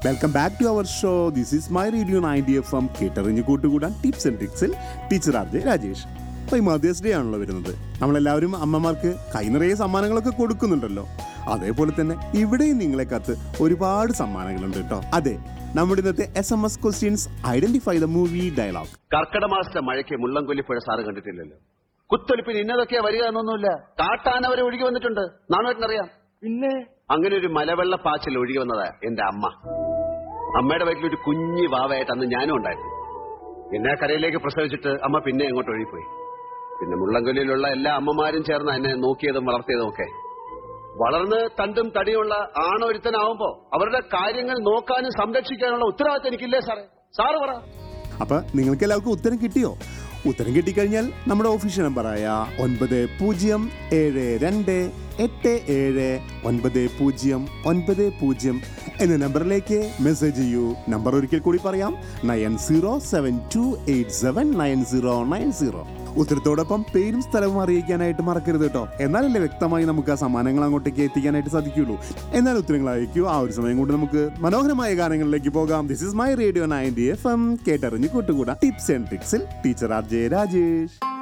welcome back to our show this is my radio ninety F M കേട്ടറിഞ്ഞ് കൂട്ടുകൂടാൻ tips and ട്രിക്സിൽ teacher R J Rajesh അപ്പോൾ ഈ mothers day ആണല്ലോ വരുന്നത് നമ്മളെല്ലാവരും അമ്മമാർക്ക് കൈ നിറയെ സമ്മാനങ്ങളൊക്കെ കൊടുക്കുന്നുണ്ടല്ലോ അതേപോലെ തന്നെ ഇവിടെയും നിങ്ങളെ കത്ത് ഒരുപാട് സമ്മാനങ്ങളുണ്ട് കേട്ടോ അതെ നമ്മുടെ ഇന്നത്തെ S M S questions identify the movie dialogue കർക്കിട മാസത്തെ മഴയ്ക്ക് മുള്ളംകൊല്ലിപ്പുഴ സാറ് കണ്ടിട്ടില്ലല്ലോ കുത്തൊലിപ്പിന് ഇന്നതൊക്കെയാ വരിക എന്നൊന്നുമില്ല കാട്ടാന വരെ ഒഴുകി വന്നിട്ടുണ്ട് നാണുവേട്ടനറിയാം പിന്നെ അങ്ങനെ ഒരു മലവെള്ള പാച്ചിൽ ഒഴുകി വന്നതാ എന്റെ അമ്മ അമ്മയുടെ വയറ്റിൽ ഒരു കുഞ്ഞി വാവയായിട്ട് അന്ന് ഞാനും ഉണ്ടായിരുന്നു എന്നെ ആ കരയിലേക്ക് പ്രസവിച്ചിട്ട് അമ്മ പിന്നെ അങ്ങോട്ട് ഒഴുകിപ്പോയി പിന്നെ മുള്ളംകൊല്ലിയിലുള്ള എല്ലാ അമ്മമാരും ചേർന്ന് എന്നെ നോക്കിയതും വളർത്തിയതും ഒക്കെ വളർന്ന് തണ്ടും തടിയുള്ള ആണൊരുത്തനാവുമ്പോ അവരുടെ കാര്യങ്ങൾ നോക്കാനും സംരക്ഷിക്കാനുള്ള ഉത്തരവാദിത്തം എനിക്കില്ലേ സാറേ സാറ് പറ അപ്പൊ നിങ്ങൾക്ക് എല്ലാവർക്കും ഉത്തരം കിട്ടിയോ ഉത്തരം കിട്ടിക്കഴിഞ്ഞാൽ നമ്മുടെ ഒഫീഷ്യൽ നമ്പറായ ഒൻപത് പൂജ്യം ഏഴ് രണ്ട് എട്ട് ഏഴ് ഒൻപത് പൂജ്യം ഒൻപത് പൂജ്യം എന്ന നമ്പറിലേക്ക് മെസ്സേജ് ചെയ്യൂ നമ്പർ ഒരിക്കൽ കൂടി പറയാം nine zero seven two eight seven nine zero nine zero ഉത്തരത്തോടൊപ്പം പേരും സ്ഥലവും അറിയിക്കാനായിട്ട് മറക്കരുത് കേട്ടോ എന്നാലല്ലേ വ്യക്തമായി നമുക്ക് ആ സമ്മാനങ്ങൾ അങ്ങോട്ടേക്ക് എത്തിക്കാനായിട്ട് സാധിക്കുള്ളൂ എന്നാൽ ഉത്തരങ്ങൾ അയക്കൂ ആ ഒരു സമയം കൊണ്ട് നമുക്ക് മനോഹരമായ ഗാനങ്ങളിലേക്ക് പോകാം this is my radio ninety F M കേട്ടറിഞ്ഞ് കൂട്ടുകൂടാ ടിപ്സ് ആൻഡ് ട്രിക്സിൽ ടീച്ചർ ആർ ജെ രാജേഷ്